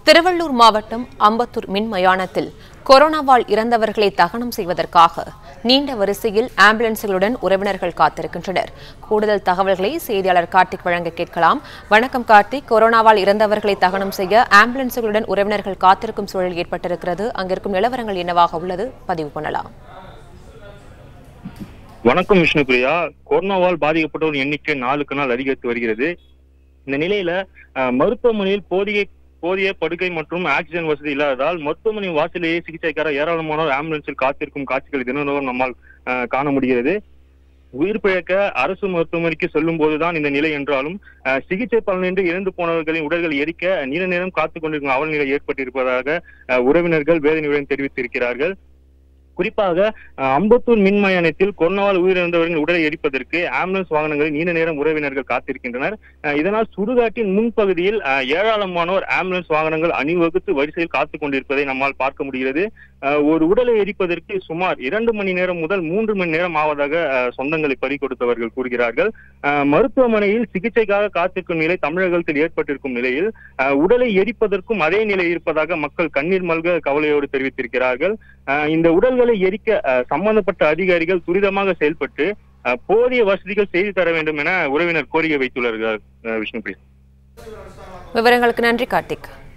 திருவள்ளூர் மாவட்டம் அம்பத்தூர் மின் மயானத்தில் கொரோனாவால் இறந்தவர்களை தகனம் செய்வதற்காக நீண்ட வரிசையில் ஆம்புலன்ஸ்களுடன் உறவினர்கள் காத்திருக்கின்றனர் கூடுதல் தகவல்களை செய்தியாளர் கார்த்திக் வழங்க கேட்கலாம் வணக்கம் கார்த்திக் கொரோனாவால் இறந்தவர்களை தகனம் செய்ய ஆம்புலன்ஸ்களுடன் உறவினர்கள் காத்திருக்கும் சூழல் ஏற்பட்டிருக்கிறது அங்கிருக்கும் நிலவரங்கள் என்னவாக உள்ளது பதிவு பண்ணலாம் வணக்கம் விஷ்ணுபிரியா கொரோனாவால் பாதிக்கப்பட்டோர் எண்ணிக்கை நாளுக்கு நாள் அதிகரித்து வருகிறது இந்த நிலையில அஹ், மருத்துவமனையில் போதிய போதிய படுக்கை மற்றும் ஆக்சிஜன் வசதி இல்லாததால் மருத்துவமனை வாசலிலேயே சிகிச்சைக்காக ஏராளமானோர் ஆம்புலன்ஸில் காத்திருக்கும் காட்சிகள் தினந்தோறும் நம்மால் அஹ், காண முடிகிறது உயிர் பிழைக்க அரசு மருத்துவமனைக்கு செல்லும் போதுதான் இந்த நிலை என்றாலும் அஹ், சிகிச்சை பலனின்றி இறந்து போனவர்களின் உடல்கள் எரிக்க நீண்ட நேரம் காத்துக் கொண்டிருக்கும் அவல நிலை ஏற்பட்டிருப்பதாக அஹ், உறவினர்கள் வேதனையுடன் தெரிவித்திருக்கிறார்கள் குறிப்பாக அஹ், அம்பத்தூர் மின் மயானத்தில் கொரோனாவால் உயிரிழந்தவர்களின் உடலை எரிப்பதற்கு ஆம்புலன்ஸ் வாகனங்களில் நீண்ட நேரம் உறவினர்கள் காத்திருக்கின்றனர் அஹ், இதனால் சுடுகாட்டின் முன்பகுதியில் அஹ், ஏராளமானோர் ஆம்புலன்ஸ் வாகனங்கள் அணிவகுத்து வரிசையில் காத்துக் கொண்டிருப்பதை நம்மால் பார்க்க முடிகிறது அஹ், ஒரு உடலை எரிப்பதற்கு சுமார் இரண்டு மணி நேரம் முதல் மூன்று மணி நேரம் ஆவதாக அஹ், சொந்தங்களை பறி கொடுத்தவர்கள் கூறுகிறார்கள் அஹ், மருத்துவமனையில் சிகிச்சைக்காக காத்திருக்கும் நிலை தமிழகத்தில் ஏற்பட்டிருக்கும் நிலையில் அஹ், உடலை எரிப்பதற்கும் அதே நிலை இருப்பதாக மக்கள் கண்ணீர் மல்க கவலையோடு தெரிவித்திருக்கிறார்கள் அஹ், இந்த உடல்களை எரிக்க அஹ், சம்பந்தப்பட்ட அதிகாரிகள் துரிதமாக செயல்பட்டு அஹ், போதிய வசதிகள் செய்து தர வேண்டும் என உறவினர் கோரிக்கை வைத்துள்ளார்கள் அஹ், விஷ்ணுபிரியா விவரங்களுக்கு நன்றி கார்த்திக்